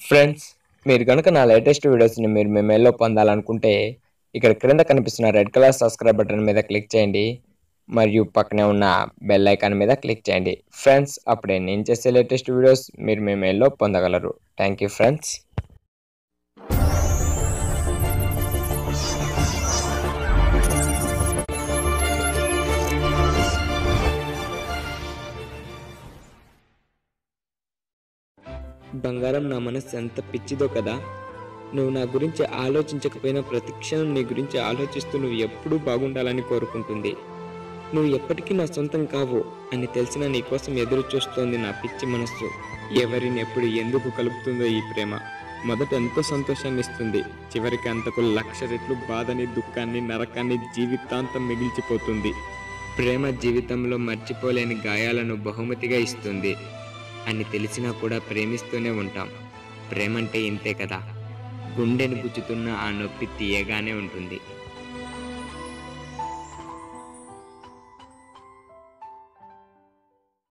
friends మీరు కనుక నా లేటెస్ట్ వీడియోస్ని మీరు మీ మెయిల్లో పొందాలనుకుంటే ఇక్కడ క్రింద కనిపిస్తున్న రెడ్ కలర్ సబ్స్క్రైబ్ బటన్ మీద క్లిక్ చేయండి మరియు పక్కనే ఉన్న బెల్ ఐకాన్ మీద క్లిక్ చేయండి ఫ్రెండ్స్ అప్పుడే నేను చేసే లేటెస్ట్ వీడియోస్ మీరు మీ మెయిల్లో పొందగలరు థ్యాంక్ యూ ఫ్రెండ్స్ బంగారం నా మనసు ఎంత పిచ్చిదో కదా నువ్వు నా గురించి ఆలోచించకపోయినా ప్రతి క్షణం నీ గురించి ఆలోచిస్తూ నువ్వు ఎప్పుడూ బాగుండాలని కోరుకుంటుంది నువ్వు ఎప్పటికీ నా సొంతం కావు అని తెలిసిన నీ కోసం ఎదురు చూస్తోంది నా పిచ్చి మనస్సు ఎవరిని ఎప్పుడు ఎందుకు కలుపుతుందో ఈ ప్రేమ మొదట ఎంతో సంతోషాన్ని ఇస్తుంది చివరికి అంతకు లక్ష రెట్లు బాధని దుఃఖాన్ని నరకాన్ని జీవితాంతం మిగిల్చిపోతుంది ప్రేమ జీవితంలో మర్చిపోలేని గాయాలను బహుమతిగా ఇస్తుంది అని తెలిసినా కూడా ప్రేమిస్తూనే ఉంటాం ప్రేమంటే ఇంతే కదా గుండెని గుచ్చుతున్న ఆ నొప్పి తీయగానే ఉంటుంది